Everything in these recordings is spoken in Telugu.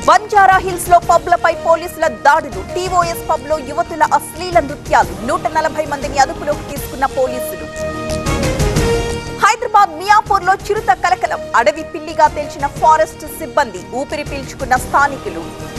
బంజారా హిల్స్ లో పబ్లపై పోలీసుల దాడులు టీఓఎస్ పబ్ లో యువతుల అశ్లీల నృత్యాలు నూట నలభై మందిని అదుపులోకి తీసుకున్న పోలీసులు హైదరాబాద్ మియాపూర్ లో చిరుత కలకలం అడవి పిల్లిగా తేల్చిన ఫారెస్ట్ సిబ్బంది ఊపిరి పీల్చుకున్న స్థానికులు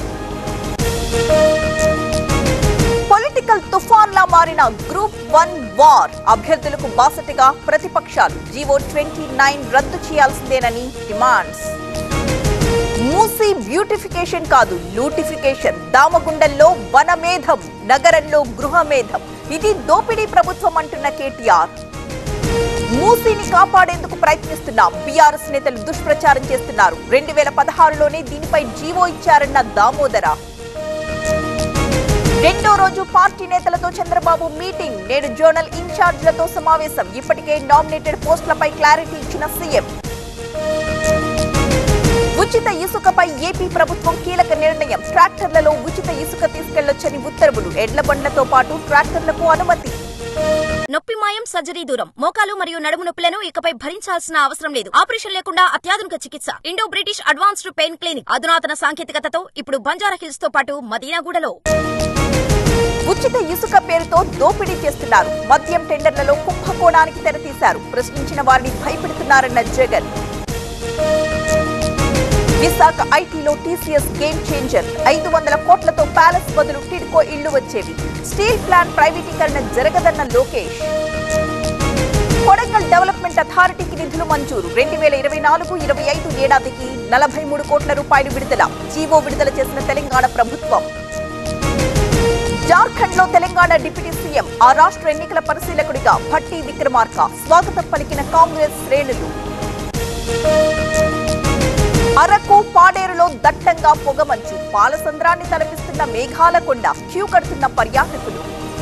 పొలిటికల్ తుఫాన్ లా మారిన గ్రూప్ వన్ వార్ అభ్యర్థులకు బాసటగా ప్రతిపక్షాలు జీవో ట్వంటీ నైన్ రద్దు చేయాల్సిందేనని డిమాండ్స్ మూసీ బ్యూటిఫికేషన్ కాదు లూటిఫికేషన్ దామగుండంలో వనమేధం నగరంలో గృహమేధం ఇది దోపిడీ ప్రభుత్వం అంటున్న కేటీఆర్ మూసీని కాపాడేందుకు ప్రయత్నిస్తున్నాం బీఆర్ఎస్ నేతలు దుష్ప్రచారం చేస్తున్నారు రెండు వేల పదహారులోనే దీనిపై జీవో ఇచ్చారన్న దామోదర రెండో రోజు పార్టీ నేతలతో చంద్రబాబు మీటింగ్ నేడు జోనల్ ఇన్ఛార్జ్లతో సమావేశం ఇప్పటికే నామినేటెడ్ పోస్టులపై క్లారిటీ ఇచ్చిన సీఎం ఉచిత ఇసుకపై ఏపీ ప్రభుత్వం కీలక నిర్ణయం ట్రాక్టర్లలో ఉచిత ఇసుక తీసుకెళ్లొచ్చని ఉత్తర్వులు ఎడ్ల బండ్లతో పాటు ట్రాక్టర్లకు అనుమతి నొప్పి మాయం సర్జరీ దూరం మోకాలు మరియు నడుము నొప్పులను ఇకపై భరించాల్సిన అవసరం లేదు ఆపరేషన్ లేకుండా అత్యాధునిక చికిత్స Indo British advanced pain clinic అధునాతన సాంకేతికతతో ఇప్పుడు బంజారా హిల్స్ తో పాటు మదీనాగూడలో ఉచిత ఇసుక పేరుతో దోపిడీ చేస్తున్నారు మద్యం టెండర్లలో కుంభకోణానికి తెరతీశారు ప్రశ్నించిన వారిని భయపెడుతున్నారన్న జగన్ విశాఖ ఐటీలో టీసీఎస్ గేమ్ చేంజర్ ఐదు వందల కోట్లతో ప్యాలెస్ బదులు టిడ్కో ఇళ్లు వచ్చేవి స్టీల్ ప్లాంట్ ప్రైవేటీకరణ జరగదన్న లోకేష్ కొడంగల్ డెవలప్మెంట్ అథారిటీకి నిధులు మంజూరు రెండు వేల ఇరవై నాలుగు ఇరవై ఐదు ఏడాదికి నలభై మూడు కోట్ల రూపాయలు విడుదల జీవో విడుదల చేసిన తెలంగాణ ప్రభుత్వం జార్ఖండ్ లో తెలంగాణ డిప్యూటీ సీఎం ఆ రాష్ట్ర ఎన్నికల పరిశీలకుడిగా భట్టి విక్రమార్క స్వాగతం పలికిన కాంగ్రెస్ శ్రేణులు అరకు పాడేరులో దట్టంగా పొగమంచు పాలసంద్రాన్ని తలపిస్తున్న మేఘాల కొండ క్యూ కడుతున్న పర్యాటకులు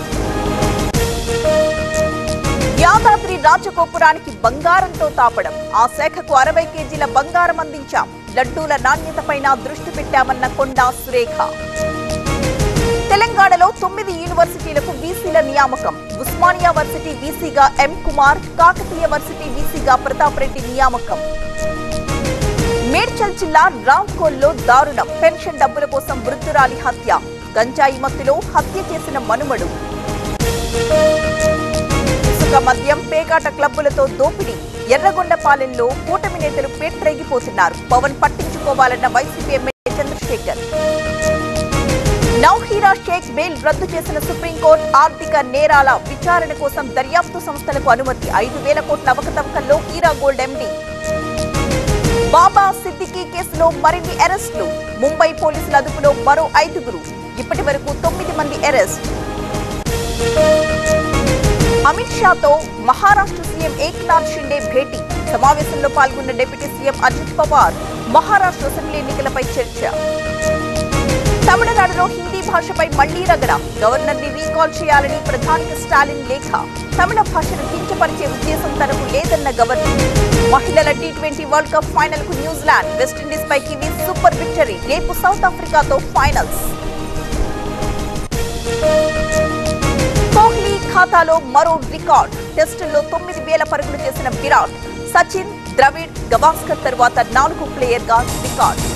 యాదాద్రి రాజగోపురానికి బంగారంతో తాపడం ఆ శాఖకు అరవై కేజీల బంగారం అందించాం లడ్డూల నాణ్యతపైన దృష్టి పెట్టామన్న కొండా సురేఖ తెలంగాణలో తొమ్మిది యూనివర్సిటీలకు వీసీల నియామకం ఉస్మానియా వర్సిటీ వీసీగా ఎం కుమార్ కాకతీయ వర్సిటీ వీసీగా ప్రతాప్ రెడ్డి నియామకం మేడ్చల్ జిల్లా రాంకోల్లో దారుణం పెన్షన్ డబ్బుల కోసం వృద్ధురాలి హత్య గంజాయి మత్తులో హత్య చేసిన మనుమడు ఇసుక మద్యం పేకాట క్లబ్బులతో దోపిడీ ఎర్రగొండపాలెంలో కూటమి నేతలు పేట్రేగిపోతున్నారు పవన్ పట్టించుకోవాలన్న YCP MLA Chandrashekar Nowhera Shaikh bail రద్దు చేసిన సుప్రీంకోర్టు ఆర్థిక నేరాల విచారణ కోసం దర్యాప్తు సంస్థలకు అనుమతి ఐదు వేల కోట్ల అవకతవకల్లో హీరా గోల్డ్ ఎండీ బాబా సిద్దికీ కేసులో మరిన్ని అరెస్టులు ముంబై పోలీసుల అదుపులో మరో ఐదుగురు ఇప్పటి వరకు తొమ్మిది మంది అరెస్ట్ అమిత్ షాతో మహారాష్ట్ర సీఎం ఏక్నాథ్ షిండే భేటీ సమావేశంలో పాల్గొన్న deputy CM Ajit Pawar Maharashtra assembly ఎన్నికలపై చర్చ తమిళనాడులో హిందీ భాషపై మళ్లీ రగడ గవర్నర్ ని రీకాల్ చేయాలని ప్రధానికి స్టాలిన్ లేఖ తమిళ భాషను కించపరిచే ఉద్దేశం తనకు లేదన్న గవర్నర్ మహిళల T twenty world cup final కు న్యూజిలాండ్ వెస్టిండీస్ పై కివీస్ సూపర్ విక్టరీ రేపు సౌత్ ఆఫ్రికాతో ఫైనల్స్ కోహ్లీ ఖాతాలో మరో రికార్డ్ టెస్టుల్లో తొమ్మిది వేల పరుగులు చేసిన విరాట్ సచిన్ ద్రవిడ్ గవాస్కర్ తరువాత నాలుగు ప్లేయర్ గా రికార్డ్